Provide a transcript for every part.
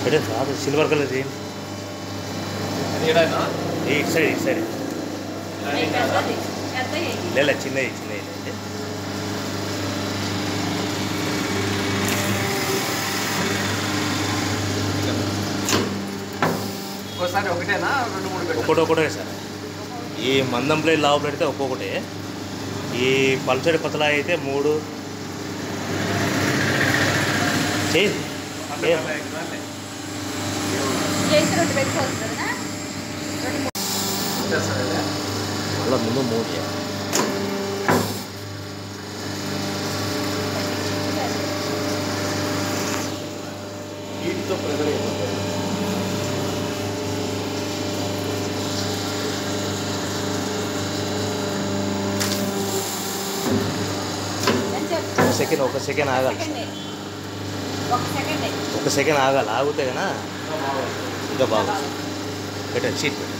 అంటే రాదు silver colour ఏం ఏడానా ఈ సైడ్ ఈ సైడ్ అవి పెద్దది పెద్దవి లేదా చిన్నవి చిన్నవి అంటే ఒకసారి ఒకటేనా రెండు మూడు పెట్టాలి ఒక్కొక్కటి ఒకటే సార్ ఈ మందం ప్లేట్ లావు పెడితే ఒక్కొక్కటి ఈ పల్సడి పతలా అయితే మూడు చేయి ఏం? చేసి రెండు పెట్టుకోవచ్చు కదా రెండు మూడు మళ్ళీ ముందు మూడు చేయాలి వీటితో ప్రెజర్ అయిపోతుంది అని చెప్పు. ఒక సెకండ్ ఒక సెకండ్ ఆగాలి సెకండే. ఒక సెకండే ఒక సెకండ్ ఆగాలి ఆగితే కన్నా ఇంకా బాగా బాగా. పెట్టండి సీట్ పెట్టండి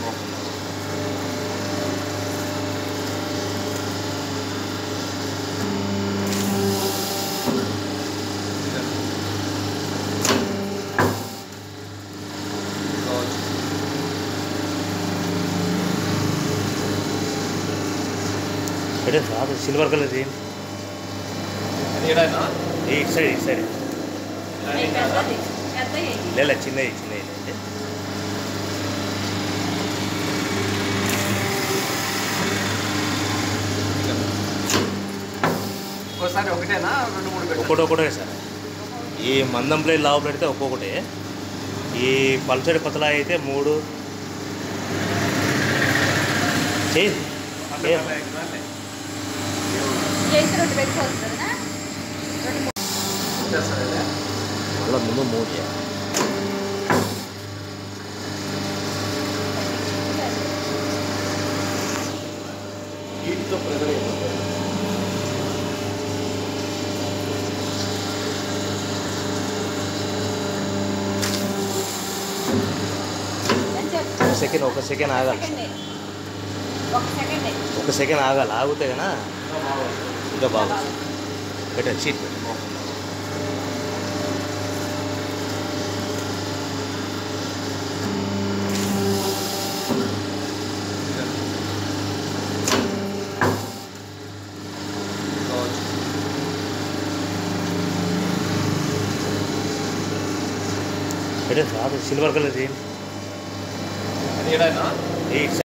పెట్టండి రాదు సిల్వర్ కలర్ ఏం ఏడానా ఈ సైడ్ ఈ సైడ్ అవి పెద్దది పెద్దవి లేదా చిన్నవి చిన్నవి అంటే ఒకసారి ఒకటేనా రెండు మూడు పెట్టాలి ఒక్కొక్కటి ఒకటే సార్ ఈ మందం ప్లేట్ లావు పెడితే ఒక్కొక్కటి ఈ పల్సడి పతలా అయితే మూడు చేయి ఏం? చేసి రెండు పెట్టుకోవచ్చు కదా రెండు మూడు మళ్ళీ ముందు మూడు చేయాలి వీటితో ప్రెజర్ అయిపోతుంది అని చెప్పు. ఒక సెకండ్ ఒక సెకండ్ ఆగాలి సెకండే. ఒక సెకండే ఒక సెకండ్ ఆగాలి ఆగితే కన్నా ఇంకా బాగా పెట్టండి సీట్ పెట్టండి పెట్టండి రాదు సిల్వర్ కలర్ ఏం ఏడానా ఈ